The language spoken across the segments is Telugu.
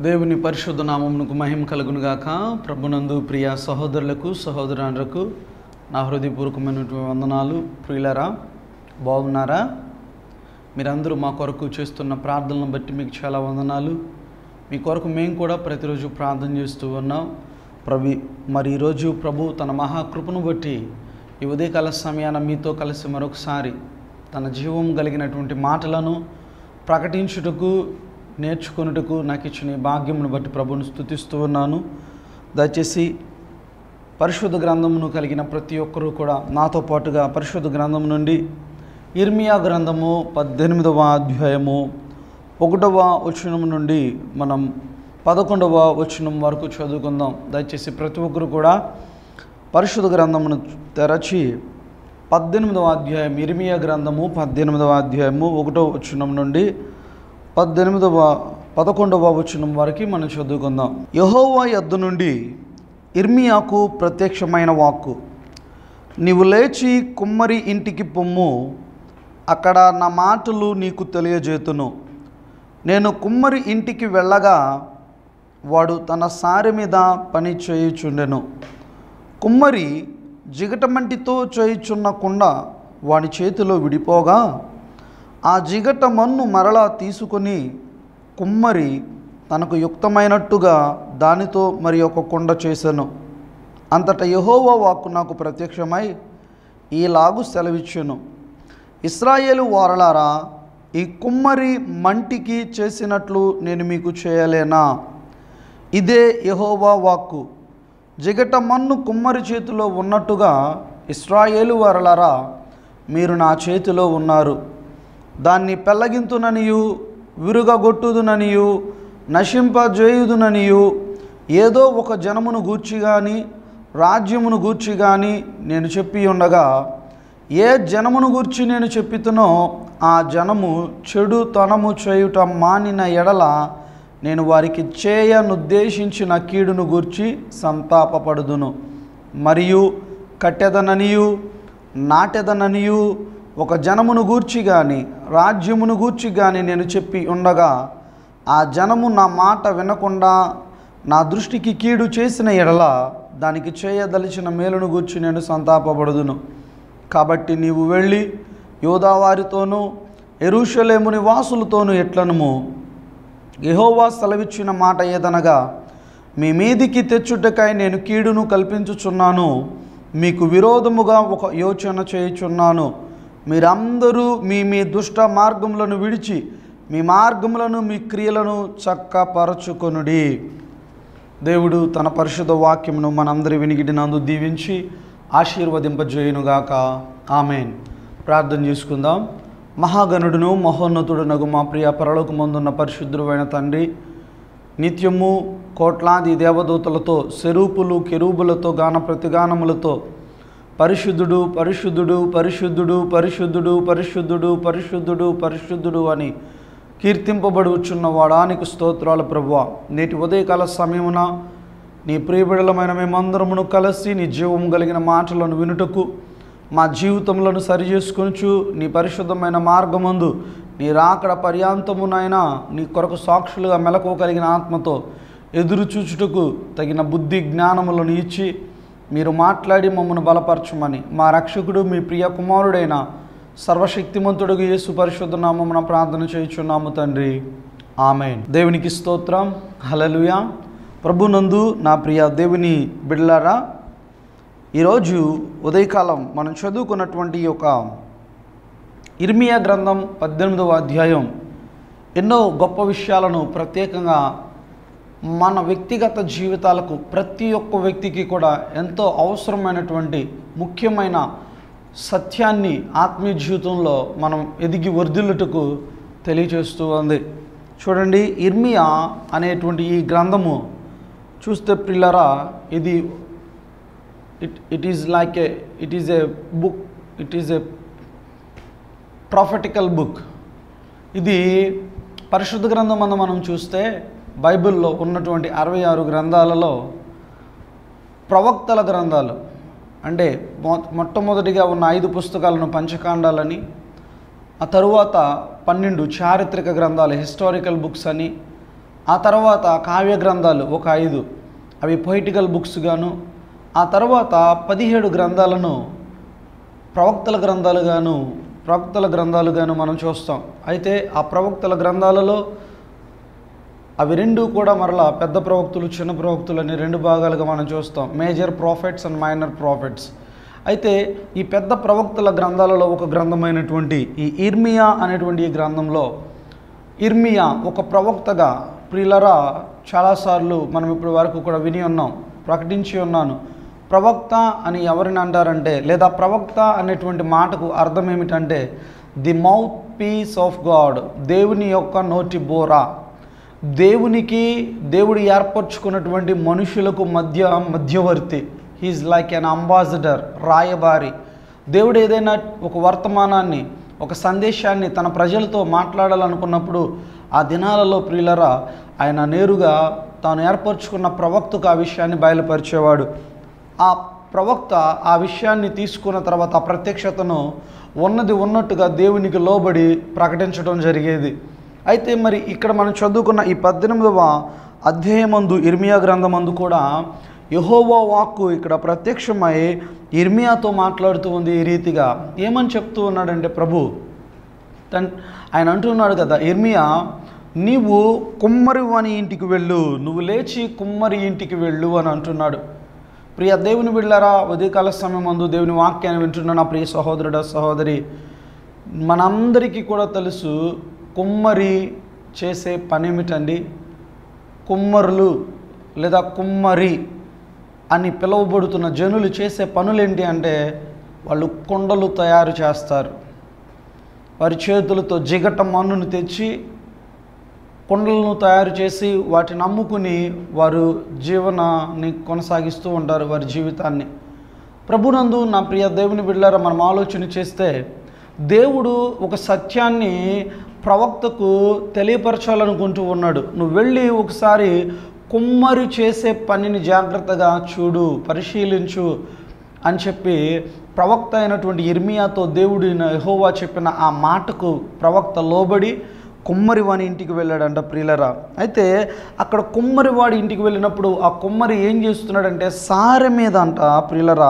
దేవుని పరిశుద్ధ నామమునకు మహిమ కలుగును గాక ప్రభునందు ప్రియ సహోదరులకు సహోదరులకు నా హృదయపూర్వకమైనటువంటి వందనాలు ప్రియులరా బాగున్నారా మీరందరూ మా కొరకు చేస్తున్న ప్రార్థనలను బట్టి మీకు చాలా వందనాలు మీ కొరకు మేము కూడా ప్రతిరోజు ప్రార్థన చేస్తూ ఉన్నాం ప్రభు మరి ఈరోజు ప్రభు తన మహాకృపను బట్టి ఈ ఉదయకాల సమయాన మీతో కలిసి మరొకసారి తన జీవం కలిగినటువంటి మాటలను ప్రకటించుటకు నేర్చుకొనుటకు నాకు ఇచ్చిన ఈ భాగ్యమును బట్టి ప్రభుని స్థుతిస్తూ ఉన్నాను దయచేసి పరిశుద్ధ గ్రంథమును కలిగిన ప్రతి ఒక్కరూ కూడా నాతో పాటుగా పరిశుద్ధ గ్రంథం నుండి ఇర్మియా గ్రంథము పద్దెనిమిదవ అధ్యాయము ఒకటవ వచనం నుండి మనం పదకొండవ వచనం వరకు చదువుకుందాం దయచేసి ప్రతి ఒక్కరు కూడా పరిశుద్ధ గ్రంథమును తెరచి పద్దెనిమిదవ అధ్యాయం ఇర్మియా గ్రంథము పద్దెనిమిదవ అధ్యాయము ఒకటవ వచనం నుండి పద్దెనిమిదవ పదకొండవ వచనం వరకు మనం చదువుకుందాం యహోవా యొద్ద నుండి ఇర్మియాకు ప్రత్యక్షమైన వాక్కు నీవు లేచి కుమ్మరి ఇంటికి పొమ్ము అక్కడ నా మాటలు నీకు తెలియజేతును నేను కుమ్మరి ఇంటికి వెళ్ళగా వాడు తన సారె మీద పని చేయుచుండెను కుమ్మరి జిగటమంటితో చేయుచున్న కుండ వాని చేతిలో విడిపోగా ఆ జిగట మన్ను మరలా తీసుకొని కుమ్మరి తనకు యుక్తమైనట్టుగా దానితో మరి ఒక కుండ చేశాను అంతటా యహోవా వాక్కు నాకు ప్రత్యక్షమై ఈలాగు సెలవిచ్చాను ఇస్రాయేలు వారలారా ఈ కుమ్మరి మంటికి చేసినట్లు నేను మీకు చేయలేనా ఇదే యహోవా వాక్కు జిగట మన్ను కుమ్మరి చేతిలో ఉన్నట్టుగా ఇస్రాయేలు వారలారా మీరు నా చేతిలో ఉన్నారు దాన్ని పెళ్ళగింతుననియు విరుగగొట్టుదుననియు నశింపజేయుదుననియు ఏదో ఒక జనమును గూర్చి కానీ రాజ్యమును గూర్చి కానీ నేను చెప్పి ఉండగా ఏ జనమును గూర్చి నేను చెప్పితునో ఆ జనము చెడు తనము చేయుట మానిన ఎడల నేను వారికి చేయనుద్దేశించిన కీడును గూర్చి సంతాపపడుదును మరియు కట్టెదననియు నాటెదననియు ఒక జనమును గూర్చి కానీ రాజ్యమును గూర్చి కానీ నేను చెప్పి ఉండగా ఆ జనము నా మాట వినకుండా నా దృష్టికి కీడు చేసిన ఎడల దానికి చేయదలిచిన మేలును గూర్చి నేను సంతాపపడుదును కాబట్టి నీవు వెళ్ళి యోదావారితోనూ ఎరుషలేము నివాసులతోనూ ఎట్లనుము యెహోవా సెలవిచ్చిన మాట ఏదనగా మీ మీదికి తెచ్చుటకై నేను కీడును కల్పించుచున్నాను మీకు విరోధముగా ఒక యోచన చేయుచున్నాను మీరందరూ మీ మీ దుష్ట మార్గములను విడిచి మీ మార్గములను మీ క్రియలను చక్కపరచుకొనుడి దేవుడు తన పరిశుద్ధ వాక్యమును మనందరి వినిగిడినందు దీవించి ఆశీర్వదింపజేయునుగాక ఆమెన్ ప్రార్థన చేసుకుందాం మహాగణుడును మహోన్నతుడునగు మా ప్రియ పరలోకమందున్న పరిశుద్ధుడైన తండ్రి నిత్యము కోట్లాది దేవదూతలతో సెరూపులు కెరూబులతో గాన ప్రతిగానములతో పరిశుద్ధుడు పరిశుద్ధుడు పరిశుద్ధుడు పరిశుద్ధుడు పరిశుద్ధుడు పరిశుద్ధుడు పరిశుద్ధుడు అని కీర్తింపబడుచున్న వాడానికి స్తోత్రాలు ప్రభువ నేటి ఉదయకాల సమయమున నీ ప్రియబిడలమైన మేమందరమును కలిసి నీ జీవం కలిగిన మాటలను వినుటకు మా జీవితములను సరిచేసుకొనుచు నీ పరిశుద్ధమైన మార్గమందు నీ రాకడ పర్యాంతమునైనా నీ కొరకు సాక్షులుగా మెలకు కలిగిన ఆత్మతో ఎదురు చూచుటకు తగిన బుద్ధి జ్ఞానములను ఇచ్చి మీరు మాట్లాడి మమ్మను బలపరచమని మా రక్షకుడు మీ ప్రియ కుమారుడైన సర్వశక్తిమంతుడుగు యేసు పరిశుద్ధ నామమున ప్రార్థన చేయుచున్నాము తండ్రి ఆమెన్ దేవునికి స్తోత్రం హలలుయా ప్రభునందు నా ప్రియ దేవుని బిడ్లారా ఈరోజు ఉదయకాలం మనం చదువుకున్నటువంటి ఈ యొక్క ఇర్మియా గ్రంథం పద్దెనిమిదవ అధ్యాయం ఎన్నో గొప్ప విషయాలను ప్రత్యేకంగా మన వ్యక్తిగత జీవితాలకు ప్రతి ఒక్క వ్యక్తికి కూడా ఎంతో అవసరమైనటువంటి ముఖ్యమైన సత్యాన్ని ఆత్మీయ జీవితంలో మనం ఎదిగి వర్ధిల్లుటకు తెలియచేస్తూ ఉంది చూడండి ఇర్మియా అనేటువంటి ఈ గ్రంథము చూస్తే పిల్లరా ఇది it it is like a it is a book it is a prophetical book ఇది పరిశుద్ధ గ్రంథం అన్న మనం చూస్తే బైబిల్లో ఉన్నటువంటి అరవై ఆరు గ్రంథాలలో ప్రవక్తల గ్రంథాలు అంటే మొ మొట్టమొదటిగా ఉన్న ఐదు పుస్తకాలను పంచకాండాలని ఆ తరువాత పన్నెండు చారిత్రక గ్రంథాలు హిస్టారికల్ బుక్స్ అని ఆ తర్వాత కావ్య గ్రంథాలు ఒక ఐదు అవి పొయిటికల్ బుక్స్ గాను ఆ తర్వాత పదిహేడు గ్రంథాలను ప్రవక్తల గ్రంథాలుగాను ప్రవక్తల గ్రంథాలుగాను మనం చూస్తాం అయితే ఆ ప్రవక్తల గ్రంథాలలో అవి రెండు కూడా మరలా పెద్ద ప్రవక్తులు చిన్న ప్రవక్తులు అని రెండు భాగాలుగా మనం చూస్తాం major prophets and minor prophets అయితే ఈ పెద్ద ప్రవక్తల గ్రంథాలలో ఒక గ్రంథమైనటువంటి ఈ ఇర్మియా అనేటువంటి ఈ గ్రంథంలో ఇర్మియా ఒక ప్రవక్తగా ప్రియులరా చాలాసార్లు మనం ఇప్పటి వరకు కూడా విని ఉన్నాం ప్రకటించి ఉన్నాను ప్రవక్త అని ఎవరిని అంటారంటే లేదా ప్రవక్త అనేటువంటి మాటకు అర్థం ఏమిటంటే the mouthpiece of God దేవుని యొక్క నోటి బోరా దేవునికి దేవుడు ఏర్పరచుకున్నటువంటి మనుషులకు మధ్య మధ్యవర్తి హీజ్ లైక్ అన్ అంబాసిడర్ రాయబారి దేవుడు ఏదైనా ఒక వర్తమానాన్ని ఒక సందేశాన్ని తన ప్రజలతో మాట్లాడాలనుకున్నప్పుడు ఆ దినాలలో ప్రియులరా ఆయన నేరుగా తాను ఏర్పరచుకున్న ప్రవక్తకు ఆ విషయాన్ని బయలుపరిచేవాడు ఆ ప్రవక్త ఆ విషయాన్ని తీసుకున్న తర్వాత ఆ ప్రత్యక్షతను ఉన్నది ఉన్నట్టుగా దేవునికి లోబడి ప్రకటించడం జరిగేది అయితే మరి ఇక్కడ మనం చదువుకున్న ఈ పద్దెనిమిదవ అధ్యాయమందు ఇర్మియా గ్రంథమందు కూడా యహోవా వాక్కు ఇక్కడ ప్రత్యక్షమై ఇర్మియాతో మాట్లాడుతూ ఉంది ఈ రీతిగా ఏమని చెప్తూ ఉన్నాడంటే ప్రభు తన్ ఆయన అంటున్నాడు కదా ఇర్మియా నీవు కుమ్మరి వాని ఇంటికి వెళ్ళు నువ్వు లేచి కుమ్మరి ఇంటికి వెళ్ళు అని అంటున్నాడు ప్రియ దేవుని బిళ్ళారా ఉదయకాల సమయం ముందు దేవుని వాక్యాన్ని వింటున్న నా ప్రియ సహోదరుడ సహోదరి మనందరికీ కూడా తెలుసు కుమ్మరి చేసే పని ఏమిటండి కుమ్మరులు లేదా కుమ్మరి అని పిలువబడుతున్న జనులు చేసే పనులేంటి అంటే వాళ్ళు కొండలు తయారు చేస్తారు వారి చేతులతో జిగట మన్నును తెచ్చి కొండలను తయారు చేసి వాటిని అమ్ముకుని వారు జీవనాన్ని కొనసాగిస్తూ ఉంటారు వారి జీవితాన్ని ప్రభునందు నా ప్రియ దేవుని బిడ్డారా మనం ఆలోచన చేస్తే దేవుడు ఒక సత్యాన్ని ప్రవక్తకు తెలియపరచాలనుకుంటూ ఉన్నాడు నువ్వు వెళ్ళి ఒకసారి కుమ్మరి చేసే పనిని జాగ్రత్తగా చూడు పరిశీలించు అని చెప్పి ప్రవక్త అయినటువంటి ఇర్మియాతో దేవుడి యెహోవా చెప్పిన ఆ మాటకు ప్రవక్త లోబడి కుమ్మరి వాని ఇంటికి వెళ్ళాడంట ప్రియులరా అయితే అక్కడ కుమ్మరి వాడి ఇంటికి వెళ్ళినప్పుడు ఆ కుమ్మరి ఏం చేస్తున్నాడంటే సారె మీద అంట ప్రియులరా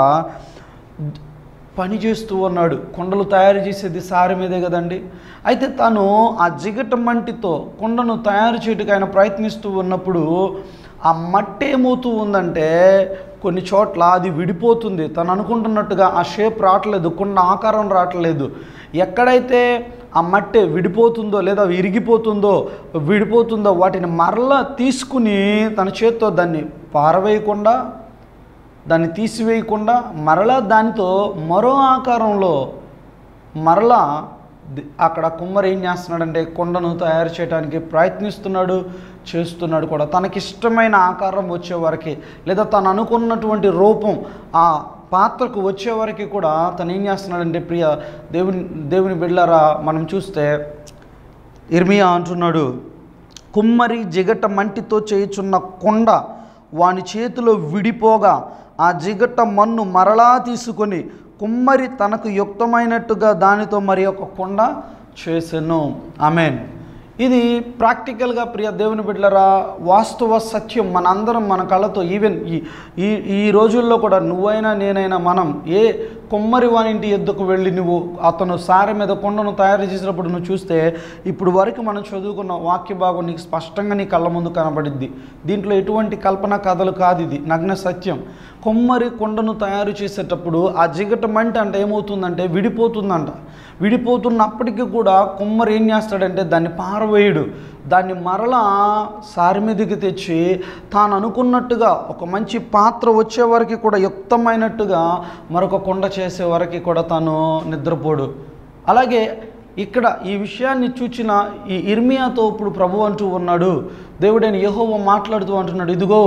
పని చేస్తూ ఉన్నాడు కొండలు తయారు చేసేది సారె మీదే కదండి అయితే తను ఆ జిగట మంటితో కొండను తయారు చేయడానికి ఆయన ప్రయత్నిస్తూ ఉన్నప్పుడు ఆ మట్టి ఏమవుతూ ఉందంటే కొన్ని చోట్ల అది విడిపోతుంది తను అనుకుంటున్నట్టుగా ఆ షేప్ రావట్లేదు కొండ ఆకారం రావట్లేదు ఎక్కడైతే ఆ మట్టి విడిపోతుందో లేదా విరిగిపోతుందో విడిపోతుందో వాటిని మరలా తీసుకుని తన చేత్తో దాన్ని పారవేయకుండా దాన్ని తీసివేయకుండా మరలా దానితో మరో ఆకారంలో మరలా ది- అక్కడ కుమ్మరి ఏం చేస్తున్నాడంటే కొండను తయారు చేయడానికి ప్రయత్నిస్తున్నాడు చేస్తున్నాడు కూడా తనకిష్టమైన ఆకారం వచ్చే వరకు లేదా తను అనుకున్నటువంటి రూపం ఆ పాత్రకు వచ్చే వరకు కూడా తను ఏం చేస్తున్నాడంటే ప్రియ దేవుని దేవుని బిళ్ళారా మనం చూస్తే ఇర్మియా అంటున్నాడు కుమ్మరి జిగట మంటితో చేయుచున్న కొండ వాని చేతిలో విడిపోగా ఆ జిగట మన్ను మరలా తీసుకొని కుమ్మరి తనకు యుక్తమైనట్టుగా దానితో మరి ఒక కొండ చేసెను ఆమెన్ ఇది ప్రాక్టికల్గా ప్రియ దేవుని బిడ్డలరా వాస్తవ సత్యం మనందరం మన కళ్ళతో ఈవెన్ ఈ ఈ ఈ రోజుల్లో కూడా నువ్వైనా నేనైనా మనం ఏ కొమ్మరి వాని ఇంటి ఎద్దుకు వెళ్ళి నువ్వు అతను సారె మీద కొండను తయారు చేసినప్పుడు నువ్వు చూస్తే ఇప్పుడు వరకు మనం చదువుకున్న వాక్య భాగం నీకు స్పష్టంగా నీ కళ్ళ ముందు కనబడిద్ది దీంట్లో ఎటువంటి కల్పన కథలు కాదు ఇది నగ్న సత్యం కొమ్మరి కొండను తయారు చేసేటప్పుడు ఆ జిగట మంట అంటే ఏమవుతుందంటే విడిపోతుందంట విడిపోతున్నప్పటికీ కూడా కొమ్మరి ఏం చేస్తాడంటే దాన్ని పారవేయడు దాన్ని మరలా సారి మీదకి తెచ్చి తాను అనుకున్నట్టుగా ఒక మంచి పాత్ర వచ్చే వరకు కూడా యుక్తమైనట్టుగా మరొక కొండ చేసే వరకు కూడా తాను నిద్రపోడు అలాగే ఇక్కడ ఈ విషయాన్ని చూచిన ఈ ఇర్మియాతో ఇప్పుడు ప్రభు అంటూ ఉన్నాడు దేవుడైన యెహోవా మాట్లాడుతూ అంటున్నాడు ఇదిగో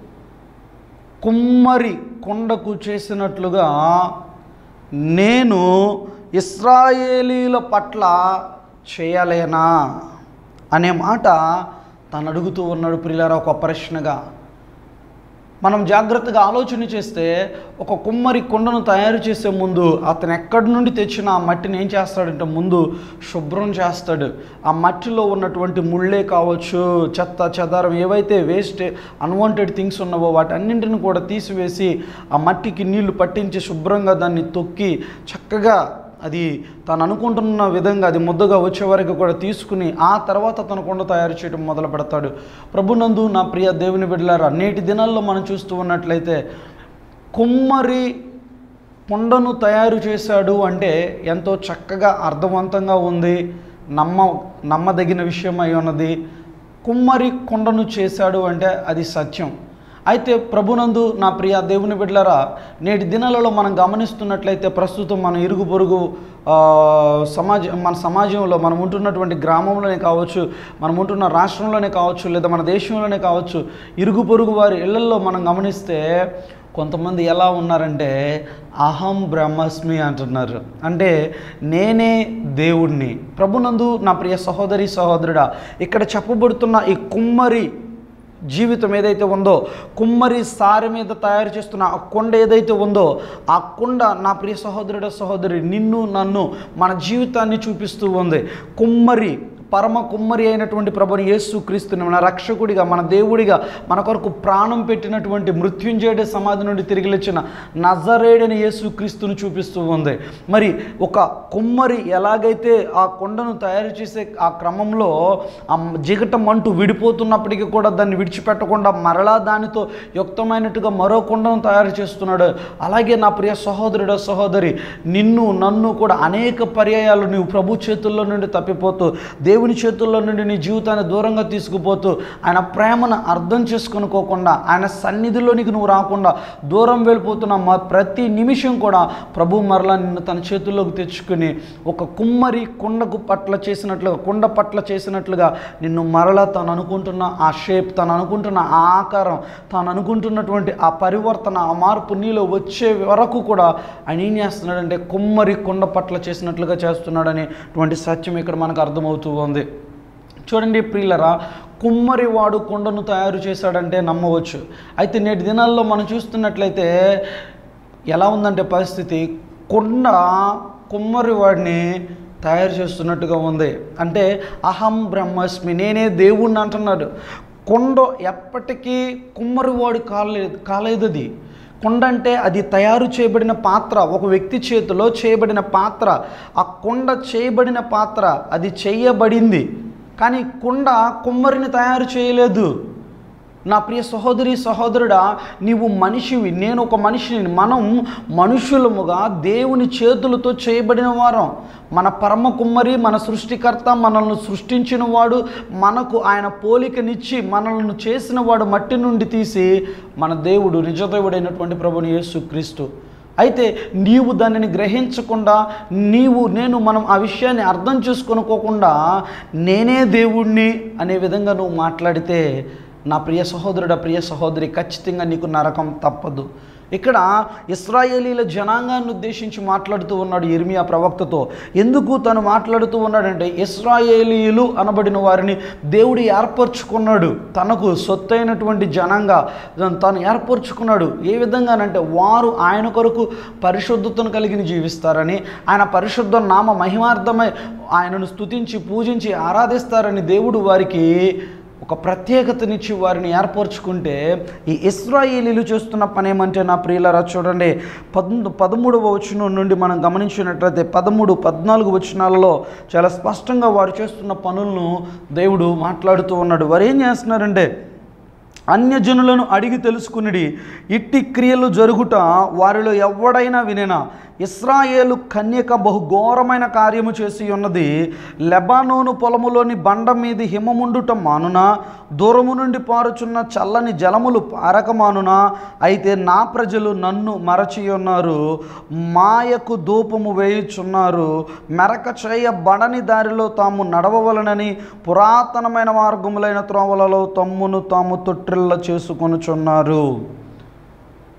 కుమ్మరి కొండకు చేసినట్లుగా నేను ఇస్రాయేలీల పట్ల చేయలేనా అనే మాట తను అడుగుతూ ఉన్నాడు ప్రియులారా ఒక ప్రశ్నగా మనం జాగ్రత్తగా ఆలోచన చేస్తే ఒక కుమ్మరి కుండను తయారు చేసే ముందు అతను ఎక్కడి నుండి తెచ్చిన ఆ మట్టిని ఏం చేస్తాడంటే ముందు శుభ్రం చేస్తాడు ఆ మట్టిలో ఉన్నటువంటి ముళ్ళే కావచ్చు చెత్త చెదారం ఏవైతే వేస్ట్ అన్వాంటెడ్ థింగ్స్ ఉన్నావో వాటన్నింటిని కూడా తీసివేసి ఆ మట్టికి నీళ్లు పట్టించి శుభ్రంగా దాన్ని తొక్కి చక్కగా అది తను అనుకుంటున్న విధంగా అది ముద్దగా వచ్చే వరకు కూడా తీసుకుని ఆ తర్వాత తన కొండ తయారు చేయడం మొదలు పెడతాడు ప్రభునందు నా ప్రియ దేవుని బిడ్డలారా నేటి దినాల్లో మనం చూస్తూ ఉన్నట్లయితే కుమ్మరి కుండను తయారు చేశాడు అంటే ఎంతో చక్కగా అర్థవంతంగా ఉంది నమ్మ నమ్మదగిన విషయం అయి ఉన్నది కుమ్మరి కుండను చేశాడు అంటే అది సత్యం అయితే ప్రభునందు నా ప్రియ దేవుని బిడ్డలరా నేటి దినాలలో మనం గమనిస్తున్నట్లయితే ప్రస్తుతం మన ఇరుగు పొరుగు ఆ, సమాజ మన సమాజంలో మనం ఉంటున్నటువంటి గ్రామంలోనే కావచ్చు మనం ఉంటున్న రాష్ట్రంలోనే కావచ్చు లేదా మన దేశంలోనే కావచ్చు ఇరుగు పొరుగు వారి ఇళ్లల్లో మనం గమనిస్తే కొంతమంది ఎలా ఉన్నారంటే అహం బ్రహ్మస్మి అంటున్నారు అంటే నేనే దేవుణ్ణి ప్రభునందు నా ప్రియ సహోదరి సహోదరుడా ఇక్కడ చెప్పబడుతున్న ఈ కుమ్మరి జీవితం ఏదైతే ఉందో కుమ్మరి సారె మీద తయారు చేస్తున్న ఆ కొండ ఏదైతే ఉందో ఆ కొండ నా ప్రియ సహోదరుడ సహోదరి నిన్ను నన్ను మన జీవితాన్ని చూపిస్తూ ఉంది కుమ్మరి పరమ కుమ్మరి అయినటువంటి ప్రభుని యేసు క్రీస్తుని మన రక్షకుడిగా మన దేవుడిగా మన కొరకు ప్రాణం పెట్టినటువంటి మృత్యుంజయుడి సమాధి నుండి తిరిగి లేచిన నజరేడని యేసు క్రీస్తుని చూపిస్తూ ఉంది మరి ఒక కుమ్మరి ఎలాగైతే ఆ కొండను తయారు చేసే ఆ క్రమంలో ఆ జిగట మంటు విడిపోతున్నప్పటికీ కూడా దాన్ని విడిచిపెట్టకుండా మరలా దానితో యుక్తమైనట్టుగా మరో కొండను తయారు చేస్తున్నాడు అలాగే నా ప్రియ సహోదరుడు సహోదరి నిన్ను నన్ను కూడా అనేక పర్యాయాలు నీవు ప్రభు చేతుల్లో నుండి తప్పిపోతూ దేవుని చేతుల్లో నుండి నీ జీవితాన్ని దూరంగా తీసుకుపోతూ ఆయన ప్రేమను అర్థం చేసుకొనుకోకుండా ఆయన సన్నిధిలోనికి నువ్వు రాకుండా దూరం వెళ్ళిపోతున్న మా ప్రతి నిమిషం కూడా ప్రభు మరలా నిన్ను తన చేతుల్లోకి తెచ్చుకుని ఒక కుమ్మరి కుండకు పట్ల చేసినట్లుగా కుండ పట్ల చేసినట్లుగా నిన్ను మరలా తను అనుకుంటున్న ఆ షేప్ తను అనుకుంటున్న ఆ ఆకారం తాను అనుకుంటున్నటువంటి ఆ పరివర్తన ఆ మార్పు నీలో వచ్చే వరకు కూడా ఆయన ఏం చేస్తున్నాడంటే కుమ్మరి కుండ పట్ల చేసినట్లుగా చేస్తున్నాడనేటువంటి సత్యం ఇక్కడ మనకు అర్థమవుతూ ఉంది చూడండి ప్రియులరా కుమ్మరి వాడు కొండను తయారు చేశాడంటే నమ్మవచ్చు అయితే నేటి దినాల్లో మనం చూస్తున్నట్లయితే ఎలా ఉందంటే పరిస్థితి కొండ కుమ్మరి వాడిని తయారు చేస్తున్నట్టుగా ఉంది అంటే అహం బ్రహ్మస్మి నేనే దేవుణ్ణి అంటున్నాడు కొండ ఎప్పటికీ కుమ్మరివాడు కాలేదు కాలేదు అది కుండ అంటే అది తయారు చేయబడిన పాత్ర ఒక వ్యక్తి చేతిలో చేయబడిన పాత్ర ఆ కుండ చేయబడిన పాత్ర అది చేయబడింది కానీ కుండ కుమ్మరిని తయారు చేయలేదు నా ప్రియ సహోదరి సహోదరుడా నీవు మనిషివి నేను ఒక మనిషిని మనం మనుషులముగా దేవుని చేతులతో చేయబడిన వారం మన పరమ కుమ్మరి మన సృష్టికర్త మనల్ని సృష్టించిన వాడు మనకు ఆయన పోలికనిచ్చి మనల్ని చేసిన వాడు మట్టి నుండి తీసి మన దేవుడు నిజదేవుడైనటువంటి ప్రభుని యేసు క్రీస్తు అయితే నీవు దానిని గ్రహించకుండా నీవు నేను మనం ఆ విషయాన్ని అర్థం చేసుకోనుకోకుండా నేనే దేవుణ్ణి అనే విధంగా నువ్వు మాట్లాడితే నా ప్రియ సహోదరుడ ప్రియ సహోదరి ఖచ్చితంగా నీకు నరకం తప్పదు ఇక్కడ ఇస్రాయేలీల జనాంగాన్ని ఉద్దేశించి మాట్లాడుతూ ఉన్నాడు ఇర్మియా ప్రవక్తతో ఎందుకు తను మాట్లాడుతూ ఉన్నాడంటే ఇస్రాయేలీలు అనబడిన వారిని దేవుడు ఏర్పరచుకున్నాడు తనకు సొత్తైనటువంటి జనంగా తను ఏర్పరచుకున్నాడు ఏ విధంగానంటే వారు ఆయన కొరకు పరిశుద్ధతను కలిగిన జీవిస్తారని ఆయన పరిశుద్ధ నామ మహిమార్థమై ఆయనను స్తుతించి పూజించి ఆరాధిస్తారని దేవుడు వారికి ఒక ప్రత్యేకతనిచ్చి వారిని ఏర్పరచుకుంటే ఈ ఇస్రాయేలీలు చేస్తున్న పని ఏమంటే నా ప్రియులరా చూడండి పద్ పదమూడవ వచనం నుండి మనం గమనించినట్లయితే పదమూడు పద్నాలుగు వచనాలలో చాలా స్పష్టంగా వారు చేస్తున్న పనులను దేవుడు మాట్లాడుతూ ఉన్నాడు వారు ఏం చేస్తున్నారంటే అన్యజనులను అడిగి తెలుసుకునిడి ఇట్టి క్రియలు జరుగుట వారిలో ఎవడైనా వినేనా ఇస్రాయేలు కన్యక బహు ఘోరమైన కార్యము చేసి ఉన్నది లెబానోను పొలములోని బండ మీది హిమముండుట మానునా దూరము నుండి పారుచున్న చల్లని జలములు పారక మానునా అయితే నా ప్రజలు నన్ను మరచి ఉన్నారు మాయకు ధూపము వేయుచున్నారు మెరక చేయబడని దారిలో తాము నడవవలనని పురాతనమైన మార్గములైన త్రోవలలో తమ్మును తాము తొట్టిల్ల చేసుకొనుచున్నారు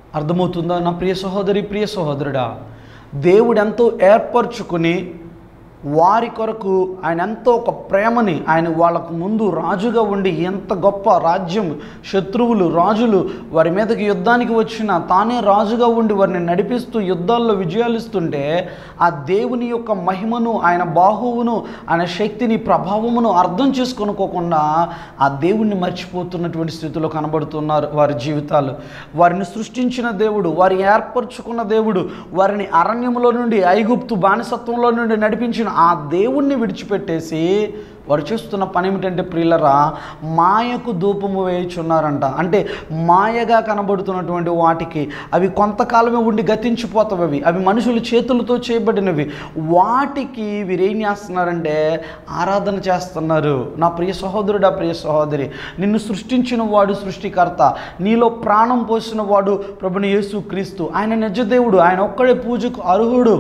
అర్థమవుతుందా నా ప్రియ సహోదరి ప్రియ సహోదరుడా దేవుడు ఎంతో ఏర్పరచుకుని వారి కొరకు ఆయన ఎంతో ఒక ప్రేమని ఆయన వాళ్ళకు ముందు రాజుగా ఉండి ఎంత గొప్ప రాజ్యం శత్రువులు రాజులు వారి మీదకి యుద్ధానికి వచ్చిన తానే రాజుగా ఉండి వారిని నడిపిస్తూ యుద్ధాల్లో విజయాలిస్తుంటే ఆ దేవుని యొక్క మహిమను ఆయన బాహువును ఆయన శక్తిని ప్రభావమును అర్థం చేసుకొనుకోకుండా ఆ దేవుణ్ణి మర్చిపోతున్నటువంటి స్థితిలో కనబడుతున్నారు వారి జీవితాలు వారిని సృష్టించిన దేవుడు వారి ఏర్పరచుకున్న దేవుడు వారిని అరణ్యంలో నుండి ఐగుప్తు బానిసత్వంలో నుండి నడిపించిన ఆ దేవుణ్ణి విడిచిపెట్టేసి వారు చేస్తున్న పని ఏమిటంటే ప్రియులరా మాయకు ధూపము వేయుచున్నారంట అంటే మాయగా కనబడుతున్నటువంటి వాటికి అవి కొంతకాలమే ఉండి గతించిపోతావి అవి అవి మనుషుల చేతులతో చేయబడినవి వాటికి వీరేం చేస్తున్నారంటే ఆరాధన చేస్తున్నారు నా ప్రియ సహోదరుడా ప్రియ సహోదరి నిన్ను సృష్టించిన వాడు సృష్టికర్త నీలో ప్రాణం పోసిన వాడు ప్రభుని యేసు క్రీస్తు ఆయన నిజదేవుడు ఆయన ఒక్కడే పూజకు అర్హుడు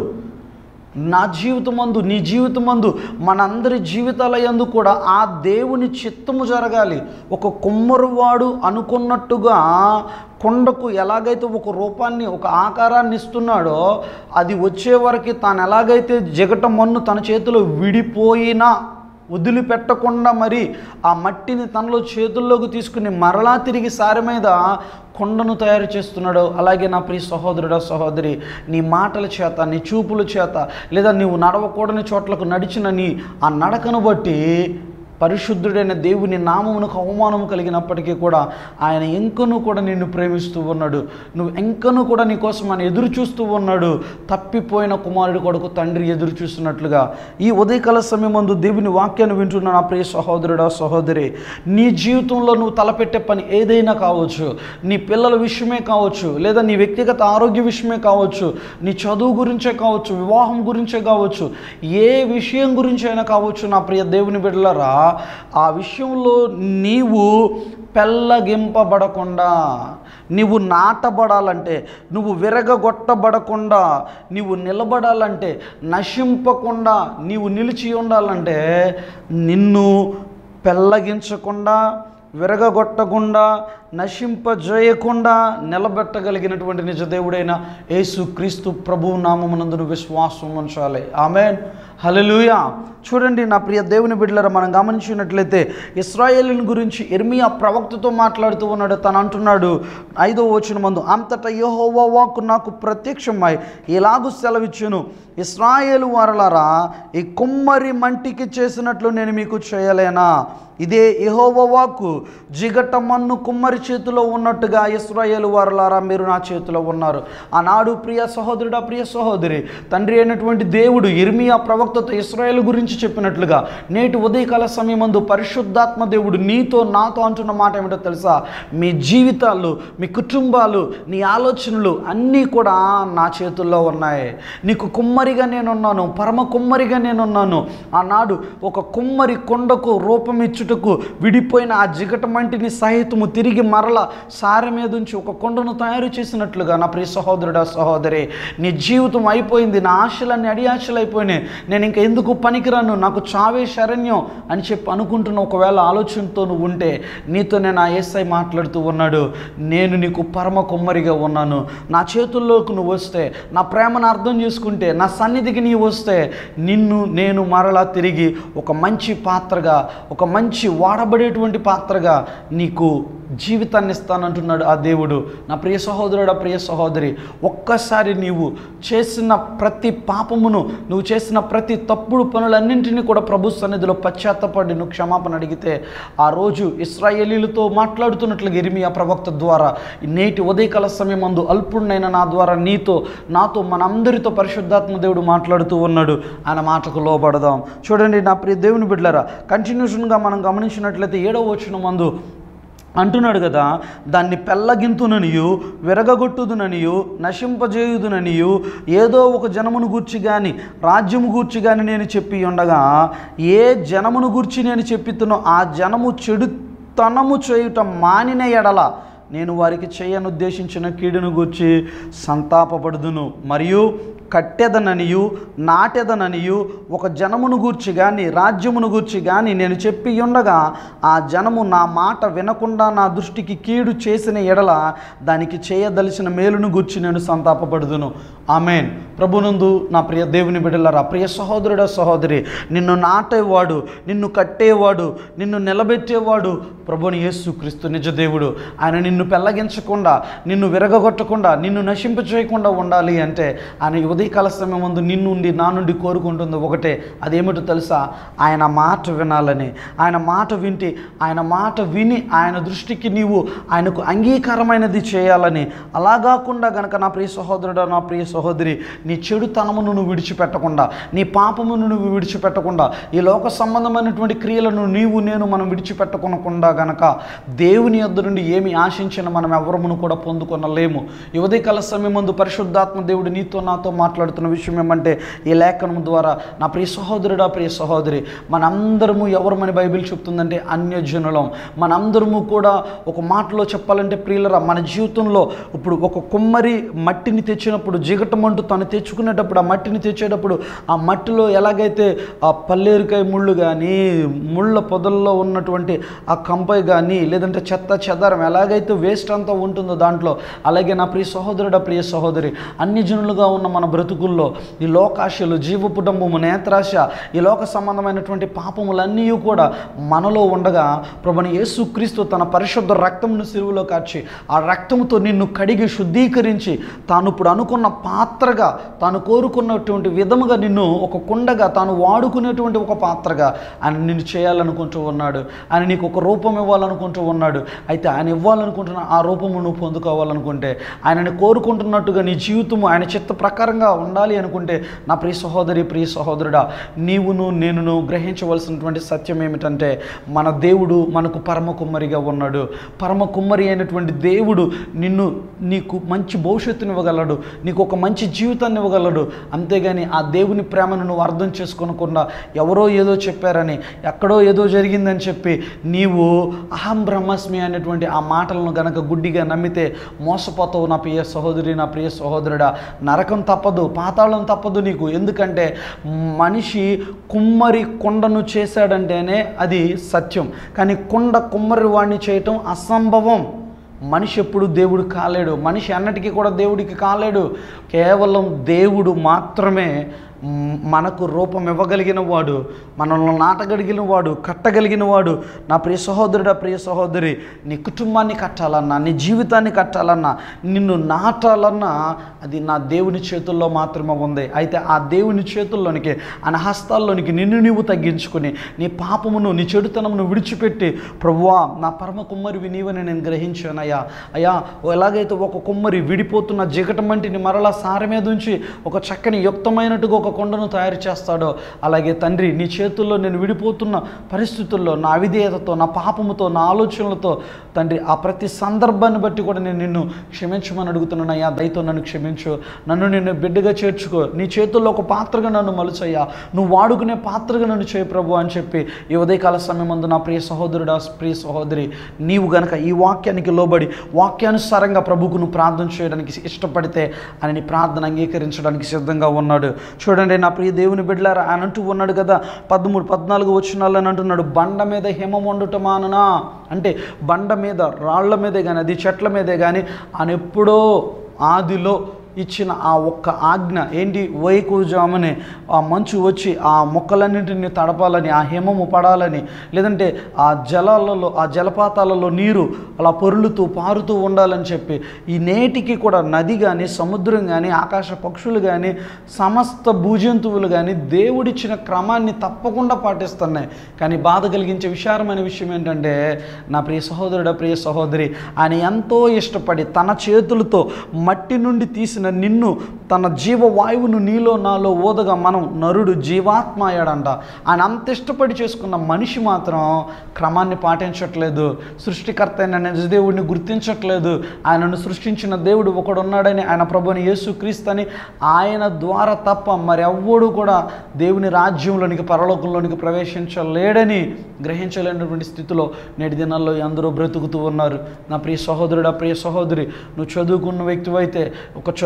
నా జీవితమందు నీ జీవితమందు మనందరి జీవితాల యందు కూడా ఆ దేవుని చిత్తము జరగాలి ఒక కుమ్మరివాడు అనుకున్నట్టుగా కొండకు ఎలాగైతే ఒక రూపాన్ని ఒక ఆకారాన్ని ఇస్తున్నాడో అది వచ్చే వరకు తాను ఎలాగైతే జిగట మన్ను తన చేతిలో విడిపోయినా వదిలిపెట్టకుండా మరి ఆ మట్టిని తనలో చేతుల్లోకి తీసుకుని మరలా తిరిగి సారి మీద కొండను తయారు చేస్తున్నాడు అలాగే నా ప్రియ సహోదరుడా సహోదరి నీ మాటల చేత నీ చూపుల చేత లేదా నీవు నడవకూడని చోట్లకు నడిచిన నీ ఆ నడకను బట్టి పరిశుద్ధుడైన దేవుని నామమునకు అవమానం కలిగినప్పటికీ కూడా ఆయన ఇంకను కూడా నిన్ను ప్రేమిస్తూ ఉన్నాడు నువ్వు ఇంకను కూడా నీ కోసం ఆయన ఎదురు చూస్తూ ఉన్నాడు తప్పిపోయిన కుమారుడి కొడుకు తండ్రి ఎదురు చూస్తున్నట్లుగా ఈ ఉదయకాల సమయం ముందు దేవుని వాక్యాన్ని వింటున్న నా ప్రియ సహోదరుడా సహోదరి నీ జీవితంలో నువ్వు తలపెట్టే పని ఏదైనా కావచ్చు నీ పిల్లల విషయమే కావచ్చు లేదా నీ వ్యక్తిగత ఆరోగ్య విషయమే కావచ్చు నీ చదువు గురించే కావచ్చు వివాహం గురించే కావచ్చు ఏ విషయం గురించి అయినా కావచ్చు నా ప్రియ దేవుని బిడ్డలరా ఆ విషయంలో నీవు పెళ్ళగింపబడకుండా నీవు నాటబడాలంటే నువ్వు విరగగొట్టబడకుండా నీవు నిలబడాలంటే నశింపకుండా నీవు నిలిచి ఉండాలంటే నిన్ను పెళ్ళగించకుండా విరగగొట్టకుండా నశింపజేయకుండా నిలబెట్టగలిగినటువంటి నిజదేవుడైన యేసు క్రీస్తు ప్రభువు నామమునందును విశ్వాసం ఉంచాలి ఆమె హలలుయ చూడండి నా ప్రియ దేవుని బిడ్డలరా మనం గమనించినట్లయితే ఇస్రాయేలీని గురించి ఇర్మియా ప్రవక్తతో మాట్లాడుతూ ఉన్నాడు తను అంటున్నాడు ఐదో వచ్చిన మందు అంతటా యెహోవా వాక్కు నాకు ప్రత్యక్షమై ఇలాగు సెలవిచ్చును ఇస్రాయేలు వారలారా ఈ కుమ్మరి మంటికి చేసినట్లు నేను మీకు చేయలేనా ఇదే యెహోవా వాక్కు జిగట మన్ను కుమ్మరి చేతిలో ఉన్నట్టుగా ఇస్రాయేలు వారలారా మీరు నా చేతిలో ఉన్నారు ఆనాడు ప్రియ సహోదరుడా ప్రియ సహోదరి తండ్రి అయినటువంటి దేవుడు ఇర్మియా ప్రవక్తతో ఇస్రాయేల్ గురించి చెప్పినట్లుగా నేటి ఉదయకాల సమయమందు పరిశుద్ధాత్మ దేవుడు నీతో నాతో అంటున్న మాట ఏమిటో తెలుసా మీ జీవితాలు మీ కుటుంబాలు నీ ఆలోచనలు అన్నీ కూడా నా చేతుల్లో ఉన్నాయి నీకు కుమ్మరిగా నేనున్నాను పరమ కుమ్మరిగా నేనున్నాను ఆనాడు ఒక కుమ్మరి కొండకు రూపం ఇచ్చుటకు విడిపోయిన ఆ జిగట మంటిని సహితము తిరిగి మరల సారె మీద ఉంచి ఒక కొండను తయారు చేసినట్లుగా నా ప్రియ సహోదరుడా సహోదరి నీ జీవితం అయిపోయింది నా ఆశలన్నీ అడి ఆశలు అయిపోయినాయి నేను ఇంకా ఎందుకు పనికిరాను నాకు చావే శరణ్యం అని చెప్పి అనుకుంటున్న ఒకవేళ ఆలోచనతో నువ్వు ఉంటే నీతో నేను ఆ ఏసై మాట్లాడుతూ ఉన్నాడు నేను నీకు పరమ కుమ్మరిగా ఉన్నాను నా చేతుల్లోకి నువ్వు వస్తే నా ప్రేమను అర్థం చేసుకుంటే నా సన్నిధికి నీవు వస్తే నిన్ను నేను మరలా తిరిగి ఒక మంచి పాత్రగా ఒక మంచి వాడబడేటువంటి పాత్రగా నీకు జీవితాన్ని ఇస్తానంటున్నాడు ఆ దేవుడు నా ప్రియ సహోదరుడు ప్రియ సహోదరి ఒక్కసారి నీవు చేసిన ప్రతి పాపమును నువ్వు చేసిన ప్రతి తప్పుడు పనులన్నింటినీ కూడా ప్రభు సన్నిధిలో పశ్చాత్తపడి నువ్వు క్షమాపణ అడిగితే ఆ రోజు ఇస్రాయేలీలతో మాట్లాడుతున్నట్లుగా ఇరిమియా ప్రవక్త ద్వారా ఈ నేటి ఉదయకాల సమయం అందు అల్పుడినైన నా ద్వారా నీతో నాతో మనందరితో పరిశుద్ధాత్మ దేవుడు మాట్లాడుతూ ఉన్నాడు ఆయన మాటకు లోబడదాం చూడండి నా ప్రియ దేవుని బిడ్డలారా కంటిన్యూషన్గా మనం గమనించినట్లయితే ఏడవ వచ్చిన మందు అంటున్నాడు కదా దాన్ని పెళ్ళగింతుననియు విరగగొట్టుదుననియు నశింపజేయుదుననియు ఏదో ఒక జనమును గూర్చి కానీ రాజ్యము గూర్చి కానీ నేను చెప్పి ఉండగా ఏ జనమును గూర్చి నేను చెప్పితునో ఆ జనము చెడుతనము చేయుట మానిన ఎడల నేను వారికి చేయనుద్దేశించిన కీడును గూర్చి సంతాపపడుదును మరియు కట్టెదననియు నాటెదననియు ఒక జనమును గూర్చి కానీ రాజ్యమును గూర్చి కానీ నేను చెప్పి ఉండగా ఆ జనము నా మాట వినకుండా నా దృష్టికి కీడు చేసిన ఎడల దానికి చేయదలిచిన మేలును గూర్చి నేను సంతాపపడుదును ఆమెన్ ప్రభునందు నా ప్రియ దేవుని బిడ్డలారా ప్రియ సహోదరుడ సహోదరి నిన్ను నాటేవాడు నిన్ను కట్టేవాడు నిన్ను నిలబెట్టేవాడు ప్రభుని యేసు క్రీస్తు నిజ దేవుడు ఆయన నిన్ను పెళ్ళగించకుండా నిన్ను విరగగొట్టకుండా నిన్ను నశింప చేయకుండా ఉండాలి అంటే ఆయన ఈ ఉదయకాల సమయం ముందు నిన్ను ఉండి నా నుండి కోరుకుంటుంది ఒకటే అదేమిటో తెలుసా ఆయన మాట వినాలని ఆయన మాట వింటి ఆయన మాట విని ఆయన దృష్టికి నీవు ఆయనకు అంగీకారమైనది చేయాలని అలా కాకుండా గనక నా ప్రియ సహోదరుడు నా ప్రియ సహోదరి నీ చెడుతనమును నువ్వు విడిచిపెట్టకుండా నీ పాపమును నువ్వు విడిచిపెట్టకుండా ఈ లోక సంబంధమైనటువంటి క్రియలను నీవు నేను మనం విడిచిపెట్టకుండా గనక దేవుని యొద్ద నుండి ఏమి ఆశించిన మనం ఎవరమును కూడా పొందుకొనలేము ఈ ఉదయకాల సమయం ముందు పరిశుద్ధాత్మ దేవుడు నీతో నాతో మాట్లాడుతున్న విషయం ఏమంటే ఈ లేఖనం ద్వారా నా ప్రియ సహోదరుడా ప్రియ సహోదరి మనందరము ఎవరమని బైబిల్ చెప్తుందంటే అన్యజనులం మనందరము కూడా ఒక మాటలో చెప్పాలంటే ప్రియులరా మన జీవితంలో ఇప్పుడు ఒక కుమ్మరి మట్టిని తెచ్చినప్పుడు జిగటమంటూ తను తెచ్చుకునేటప్పుడు ఆ మట్టిని తెచ్చేటప్పుడు ఆ మట్టిలో ఎలాగైతే ఆ పల్లేరుకాయ ముళ్ళు కానీ ముళ్ళ పొదల్లో ఉన్నటువంటి ఆ కంపై కానీ లేదంటే చెత్త చెదారం ఎలాగైతే వేస్ట్ అంతా ఉంటుందో దాంట్లో అలాగే నా ప్రియ సహోదరుడ ప్రియ సహోదరి అన్ని జనులుగా ఉన్న మన బ్రతుకుల్లో ఈ లోకాశలు జీవపుటంబము నేత్రాశ ఈ లోక సంబంధమైనటువంటి పాపములన్నీ కూడా మనలో ఉండగా ప్రభుని యేసుక్రీస్తు తన పరిశుద్ధ రక్తమును సిరువులో కార్చి ఆ రక్తముతో నిన్ను కడిగి శుద్ధీకరించి తాను ఇప్పుడు అనుకున్న పాత్రగా తాను కోరుకున్నటువంటి విధముగా నిన్ను ఒక కుండగా తాను వాడుకునేటువంటి ఒక పాత్రగా ఆయన నిన్ను చేయాలనుకుంటూ ఉన్నాడు ఆయన నీకు ఒక రూపం ఇవ్వాలనుకుంటూ ఉన్నాడు అయితే ఆయన ఇవ్వాలనుకుంటున్న ఆ రూపము నువ్వు పొందుకోవాలనుకుంటే ఆయనని కోరుకుంటున్నట్టుగా నీ జీవితము ఆయన చిత్త ప్రకారంగా ఉండాలి అనుకుంటే నా ప్రియ సహోదరి ప్రియ సహోదరుడా నీవును నేనును గ్రహించవలసినటువంటి సత్యం ఏమిటంటే మన దేవుడు మనకు పరమ కుమ్మరిగా ఉన్నాడు పరమ కుమ్మరి అయినటువంటి దేవుడు నిన్ను నీకు మంచి భవిష్యత్తుని ఇవ్వగలడు నీకు ఒక మంచి జీవితాన్ని ఇవ్వగలడు అంతేగాని ఆ దేవుని ప్రేమను నువ్వు అర్థం చేసుకోనకుండా ఎవరో ఏదో చెప్పారని ఎక్కడో ఏదో జరిగిందని చెప్పి నీవు అహం బ్రహ్మస్మి అనేటువంటి ఆ మాటలను గనక గుడ్డిగా నమ్మితే మోసపోతావు నా ప్రియ సహోదరి నా ప్రియ సహోదరుడా నరకం తప్పదు పాతాళం తప్పదు నీకు ఎందుకంటే మనిషి కుమ్మరి కొండను చేశాడంటేనే అది సత్యం కానీ కొండ కుమ్మరి వాడిని చేయటం అసంభవం మనిషి ఎప్పుడు దేవుడు కాలేడు మనిషి అన్నటికీ కూడా దేవుడికి కాలేడు కేవలం దేవుడు మాత్రమే మ్, మనకు రూపం ఇవ్వగలిగిన వాడు మనల్ని నాటగలిగిన వాడు కట్టగలిగిన వాడు నా ప్రియ సహోదరుడా ప్రియ సహోదరి నీ కుటుంబాన్ని కట్టాలన్నా నీ జీవితాన్ని కట్టాలన్నా నిన్ను నాటాలన్నా అది నా దేవుని చేతుల్లో మాత్రమే ఉంది అయితే ఆ దేవుని చేతుల్లోనికి ఆయన హస్తాల్లోనికి నిన్ను నీవు తగ్గించుకుని నీ పాపమును నీ చెడుతనమును విడిచిపెట్టి ప్రభువా నా పరమ కుమ్మరివి నీవని నేను గ్రహించానయ్యా అయ్యా ఎలాగైతే ఒక కుమ్మరి విడిపోతున్న జిగట మంటిని మరలా సార మీద ఉంచి ఒక చక్కని యుక్తమైనట్టుగా ఒక కొండను తయారు చేస్తాడో అలాగే తండ్రి నీ చేతుల్లో నేను విడిపోతున్న పరిస్థితుల్లో నా అవిధేయతతో నా పాపముతో నా ఆలోచనలతో తండ్రి ఆ ప్రతి సందర్భాన్ని బట్టి కూడా నేను నిన్ను క్షమించమని అడుగుతున్నాను అయ్యా దయతో నన్ను క్షమించు నన్ను నిన్ను బిడ్డగా చేర్చుకో నీ చేతుల్లో ఒక పాత్రగా నన్ను మలుచయ్యా నువ్వు వాడుకునే పాత్రగా నన్ను చేయి ప్రభు అని చెప్పి ఈ ఉదయకాల సమయం ముందు నా ప్రియ సహోదరుడా ప్రియ సహోదరి నీవు గనక ఈ వాక్యానికి లోబడి వాక్యానుసారంగా ప్రభుకు నువ్వు ప్రార్థన చేయడానికి ఇష్టపడితే ఆయన నీ ప్రార్థన అంగీకరించడానికి సిద్ధంగా ఉన్నాడు చూడండి నా ప్రియ దేవుని బిడ్డలారా ఆయన అంటూ ఉన్నాడు కదా పదమూడు పద్నాలుగు వచ్చినాలని అంటున్నాడు బండ మీద హిమం వండుటమానునా అంటే బండ మీద రాళ్ల మీదే కానీ అది చెట్ల మీదే కానీ ఆయన ఎప్పుడో ఆదిలో ఇచ్చిన ఆ ఒక్క ఆజ్ఞ ఏంటి వైకూజామని ఆ మంచు వచ్చి ఆ మొక్కలన్నింటినీ తడపాలని ఆ హిమము పడాలని లేదంటే ఆ జలాలలో ఆ జలపాతాలలో నీరు అలా పొరులుతూ పారుతూ ఉండాలని చెప్పి ఈ నేటికి కూడా నది కానీ సముద్రం కానీ ఆకాశ పక్షులు కానీ సమస్త భూజంతువులు కానీ దేవుడిచ్చిన క్రమాన్ని తప్పకుండా పాటిస్తున్నాయి కానీ బాధ కలిగించే విచారమైన విషయం ఏంటంటే నా ప్రియ సహోదరుడ ప్రియ సహోదరి ఆయన ఎంతో ఇష్టపడి తన చేతులతో మట్టి నుండి తీసిన నిన్ను తన జీవవాయువును నీలో నాలో ఓదగా మనం నరుడు జీవాత్మ అయ్యాడంట ఆయన అంత ఇష్టపడి చేసుకున్న మనిషి మాత్రం క్రమాన్ని పాటించట్లేదు సృష్టికర్త అయిన నిజదేవుడిని గుర్తించట్లేదు ఆయనను సృష్టించిన దేవుడు ఒకడున్నాడని ఆయన ప్రభుని యేసు క్రీస్తని ఆయన ద్వారా తప్ప మరెవ్వడు కూడా దేవుని రాజ్యంలోనికి పరలోకంలోనికి ప్రవేశించలేడని గ్రహించలేనటువంటి స్థితిలో నేటి దినాల్లో అందరూ బ్రతుకుతూ ఉన్నారు నా ప్రియ సహోదరుడా ప్రియ సహోదరి నువ్వు చదువుకున్న వ్యక్తివైతే ఒక చదువు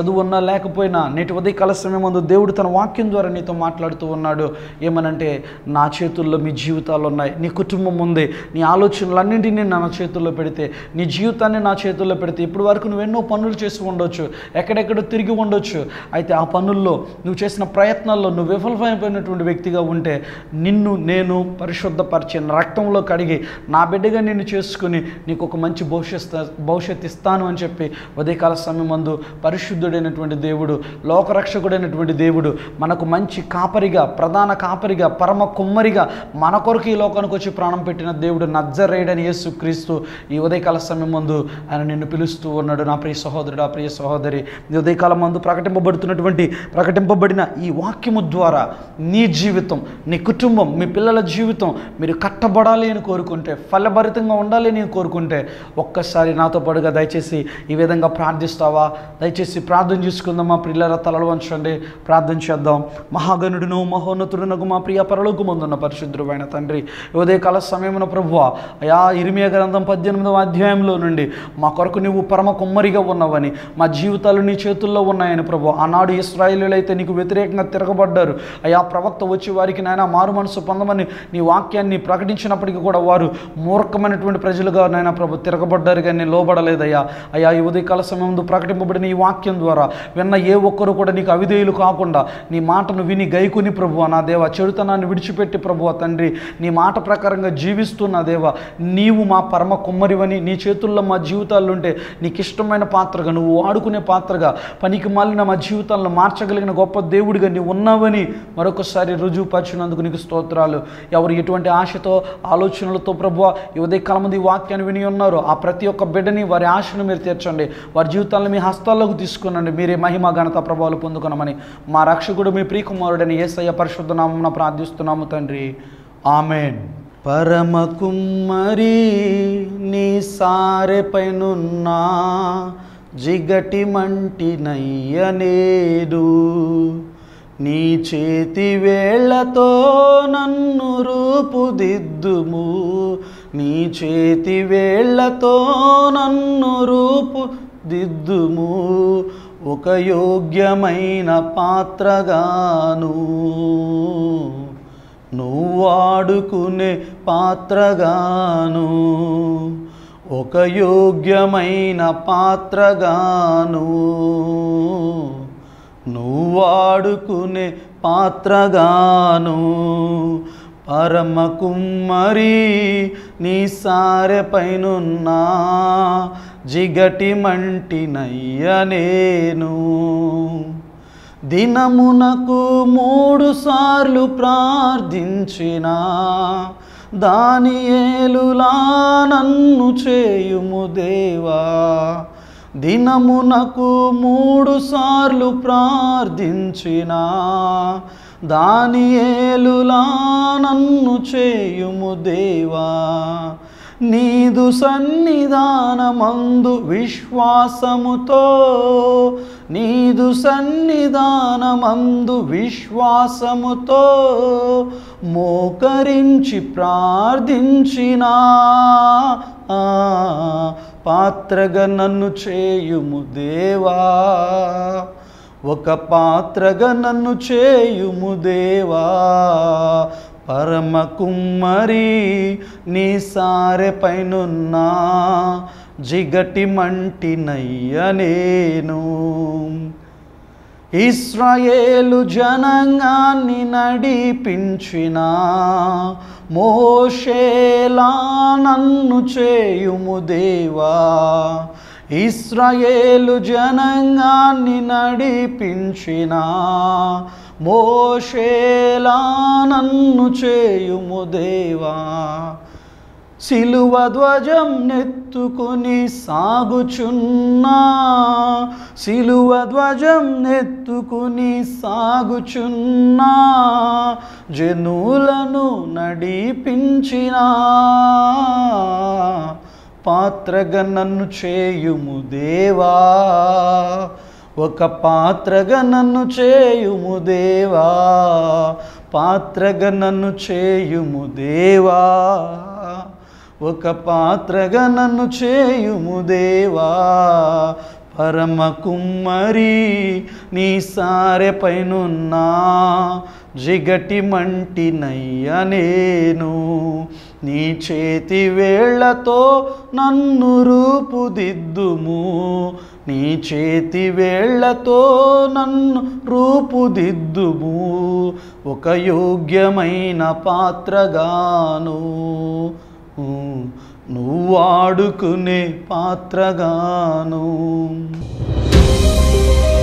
చదువు ఉన్నా లేకపోయినా నేటి ఉదయకాల సమయం ముందు దేవుడు తన వాక్యం ద్వారా నీతో మాట్లాడుతూ ఉన్నాడు ఏమనంటే నా చేతుల్లో మీ జీవితాలు ఉన్నాయి నీ కుటుంబం ఉంది నీ ఆలోచనలన్నింటినీ నా చేతుల్లో పెడితే నీ జీవితాన్ని నా చేతుల్లో పెడితే ఇప్పటి వరకు నువ్వు ఎన్నో పనులు చేసి ఉండొచ్చు ఎక్కడెక్కడో తిరిగి ఉండొచ్చు అయితే ఆ పనుల్లో నువ్వు చేసిన ప్రయత్నాల్లో నువ్వు విఫలమైపోయినటువంటి వ్యక్తిగా ఉంటే నిన్ను నేను పరిశుద్ధపరిచి నా రక్తంలో కడిగి నా బిడ్డగా నిన్ను చేసుకుని నీకు ఒక మంచి భవిష్యత్ భవిష్యత్ ఇస్తాను అని చెప్పి ఉదయకాల సమయం మందు పరిశుద్ధుడైనటువంటి దేవుడు లోకరక్షకుడైనటువంటి దేవుడు మనకు మంచి కాపరిగా ప్రధాన కాపరిగా పరమ కుమ్మరిగా మన కొరకు ఈ లోకానికి వచ్చి ప్రాణం పెట్టిన దేవుడు నజ్జరేడని యేసు క్రీస్తు ఈ ఉదయకాల సమయం మందు ఆయన నిన్ను పిలుస్తూ ఉన్నాడు నా ప్రియ సహోదరుడు ఆ ప్రియ సహోదరి ఈ ఉదయకాలం మందు ప్రకటింపబడుతున్నటువంటి ప్రకటింపబడిన ఈ వాక్యము ద్వారా నీ జీవితం నీ కుటుంబం మీ పిల్లల జీవితం మీరు కట్టబడాలి అని కోరుకుంటే ఫలభరితంగా ఉండాలి అని కోరుకుంటే ఒక్కసారి నాతో పాటుగా దయచేసి ఈ విధంగా ప్రార్థిస్తావా దయచేసి ప్రార్థన చేసుకుందామా ప్రిల్లర తలలు వంచండి ప్రార్థన చేద్దాం మహాగణుడును మహోన్నతుడునకు మా ప్రియ పరలోకు ముందున్న పరిశుద్ధుడైన తండ్రి ఈ ఉదయకాల సమయమున ప్రభువ అయా ఇరిమియ గ్రంథం పద్దెనిమిదవ అధ్యాయంలో నుండి మా కొరకు నువ్వు పరమ కుమ్మరిగా ఉన్నవని మా జీవితాలు నీ చేతుల్లో ఉన్నాయని ప్రభు ఆనాడు ఇస్రాయేలీలు అయితే నీకు వ్యతిరేకంగా తిరగబడ్డారు అయా ప్రవక్త వచ్చి వారికి నాయన మారు మనసు పొందమని నీ వాక్యాన్ని ప్రకటించినప్పటికీ కూడా వారు మూర్ఖమైనటువంటి ప్రజలుగా నాయన ప్రభు తిరగబడ్డారు కానీ లోబడలేదయ్యా అయ్యా ఈ ఉదయకాల సమయం ముందు ప్రకటింపబడిన ఈ వాక్యం ద్వారా విన్న ఏ ఒక్కరు కూడా నీకు అవిధేయులు కాకుండా నీ మాటను విని గైకుని ప్రభు నా దేవ చెడుతనాన్ని విడిచిపెట్టి ప్రభు తండ్రి నీ మాట ప్రకారంగా జీవిస్తున్న దేవ నీవు మా పరమ కుమ్మరివని నీ చేతుల్లో మా జీవితాలు ఉంటే నీకు ఇష్టమైన పాత్రగా నువ్వు వాడుకునే పాత్రగా పనికి మాలిన మా జీవితాలను మార్చగలిగిన గొప్ప దేవుడిగా నీవు ఉన్నావని మరొకసారి రుజువుపరిచినందుకు నీకు స్తోత్రాలు ఎవరు ఎటువంటి ఆశతో ఆలోచనలతో ప్రభు ఈ ఉదయకాలం మంది ఈ వాక్యాన్ని విని ఉన్నారు ఆ ప్రతి ఒక్క బిడ్డని వారి ఆశను మీరు తీర్చండి వారి జీవితాలను మీ హస్తాల్లోకి తీసుకునండి మీరే మహిమ ఘనత ప్రభావాలు పొందుకున్నామని మా రక్షకుడు మీ ప్రియకుమారుడని ఏసయ్య పరిశుద్ధ నామమున ప్రార్థిస్తున్నాము తండ్రి ఆమెన్ పరమ కుమ్మరి నీ సారెపైనున్నా జిగటి మంటి నయ్యనేడు నీ చేతి వేళ్లతో నన్ను రూపుదిద్దుము నీ చేతి వేళ్లతో నన్ను రూపుదిద్దుము ఒక యోగ్యమైన పాత్రగాను నువ్వు వాడుకునే పాత్రగాను ఒక యోగ్యమైన పాత్రగాను నువ్వు వాడుకునే పాత్రగాను పరమ కుమ్మరి నీ సారెపైనున్నా జిగటి మంటినయ్య నేను దినమునకు మూడు సార్లు ప్రార్థించిన దాని ఏలులా నన్ను చేయుము దేవా దినమునకు మూడు సార్లు ప్రార్థించిన దాని ఏలులా నన్ను చేయుము దేవా నీదు సన్నిధానమందు విశ్వాసముతో నీదు సన్నిధానమందు విశ్వాసముతో మోకరించి ప్రార్థించినా ఆ, పాత్రగా నన్ను చేయుము దేవా ఒక పాత్రగా నన్ను చేయుము దేవా పరమ కుమ్మరి నీ సారె పైనున్నా జిగటి మంటి నయ్య నేను ఇస్రాయేలు జనంగాన్ని నడిపించిన మోషేలా నన్ను చేయుము దేవా ఇస్రాయేలు జనంగాన్ని నడిపించిన మోషేలా నన్ను చేయుము దేవా సిలువ ధ్వజం నెత్తుకుని సాగుచున్నా సిలువ ధ్వజం నెత్తుకుని సాగుచున్నా జనులను నడిపించిన పాత్రగా నన్ను చేయుము దేవా ఒక పాత్రగా నన్ను చేయుము దేవా పాత్రగా నన్ను చేయుము దేవా ఒక పాత్రగా నన్ను చేయుము దేవా పరమ కుమ్మరి నీ సారె పైనున్నా జిగటి మంటినయ్య నేను నీ చేతి వేళ్లతో నన్ను రూపుదిద్దుము నీ చేతి వేళ్లతో నన్ను రూపుదిద్దుము ఒక యోగ్యమైన పాత్రగాను నువ్వు ఆడుకునే పాత్రగాను